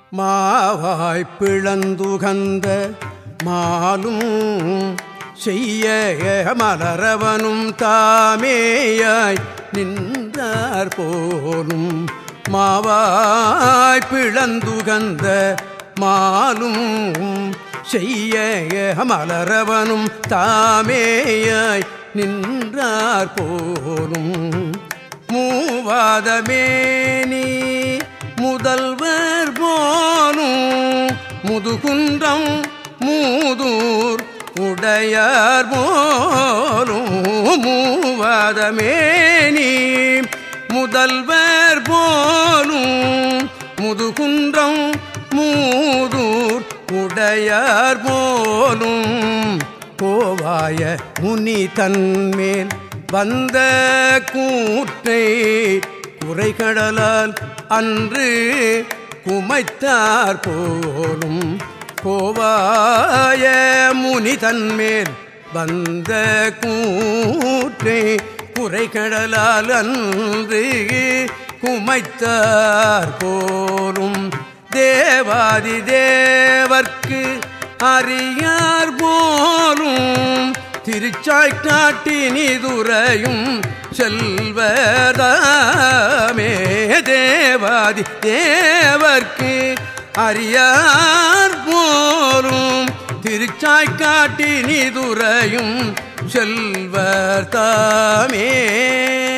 மாவாய் பிளந்துகந்த மாலும் செய்ய மலரவனும் தாமேயாய் நின்றார் போலும் மாவாய் பிளந்துகந்த மாலும் செய்ய மலரவனும் தாமேயாய் நின்றார் போலும் மூவாதமேனி முதல்வர் போலும் முதுகுன்றம் மூதூர் உடையார் போலும் மூவாதமேனி முதல்வர் போலும் முதுகுன்றம் மூதூர் உடையார் போலும் கோவாய முனி தன்மேல் வந்த கூற்றை குறைகடலால் அன்று குமைத்தார் போலும் கோவாய முனி தன்மேல் வந்த கூற்றை குறைகடலால் அன்று குமைத்தார் போலும் தேவாதி தேவர்க்கு அறியார் போலும் திருச்சாய் காட்டினிதுரையும் செல்வதாமே தேவாதி தேவர்க்கு அறியார் போலும் திருச்சாய் காட்டினிதுரையும் செல்வர் தாமே